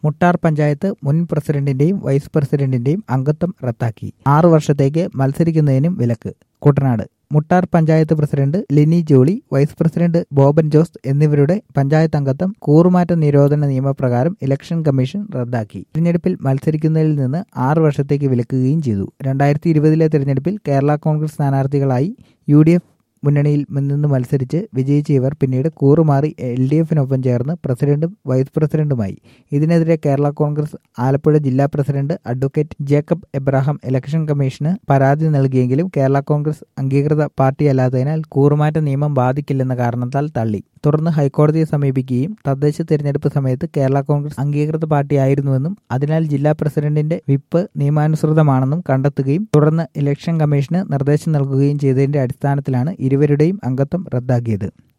മുട്ടാർ പഞ്ചായത്ത് മുൻ പ്രസിഡന്റിന്റെയും വൈസ് പ്രസിഡന്റിന്റെയും അംഗത്വം റദ്ദാക്കി ആറു വർഷത്തേക്ക് മത്സരിക്കുന്നതിനും വിലക്ക് Kuttanad Muttar panchayat president Lini Jolly vice president Boban Jose എന്നിവരുടെ പഞ്ചായത്ത് അംഗത്വം കൂറുമാറ്റ നിരോധന നിയമപ്രകാരം ഇലക്ഷൻ കമ്മീഷൻ റദ്ദാക്കി തിരഞ്ഞെടുപ്പിൽ മത്സരിക്കുന്നതിൽ നിന്ന് ആറ് വർഷത്തേക്ക് വിലക്കുകയും ചെയ്തു രണ്ടായിരത്തി ഇരുപതിലെ തിരഞ്ഞെടുപ്പിൽ കേരള കോൺഗ്രസ് സ്ഥാനാർത്ഥികളായി യു ഡി എഫ് മുന്നണിയിൽ നിന്ന് മത്സരിച്ച് വിജയിച്ച ഇവർ പിന്നീട് കൂറുമാറി എൽ ഡി എഫിനൊപ്പം ചേർന്ന് പ്രസിഡന്റും വൈസ് പ്രസിഡന്റുമായി ഇതിനെതിരെ കേരള കോൺഗ്രസ് ആലപ്പുഴ ജില്ലാ president advocate Jacob Abraham election കമ്മീഷന് പരാതി നൽകിയെങ്കിലും കേരള കോൺഗ്രസ് അംഗീകൃത പാർട്ടിയല്ലാത്തതിനാൽ കൂറുമാറ്റ നിയമം ബാധിക്കില്ലെന്ന കാരണത്താൽ തള്ളി തുടർന്ന് ഹൈക്കോടതിയെ സമീപിക്കുകയും തദ്ദേശ തിരഞ്ഞെടുപ്പ് സമയത്ത് കേരള കോൺഗ്രസ് അംഗീകൃത പാർട്ടിയായിരുന്നുവെന്നും അതിനാൽ ജില്ലാ പ്രസിഡന്റിന്റെ വിപ്പ് നിയമാനുസൃതമാണെന്നും കണ്ടെത്തുകയും തുടർന്ന് ഇലക്ഷൻ കമ്മീഷന് നിർദ്ദേശം നൽകുകയും ചെയ്തതിന്റെ അടിസ്ഥാനത്തിലാണ് ഇരുവരുടെയും അംഗത്വം റദ്ദാക്കിയത്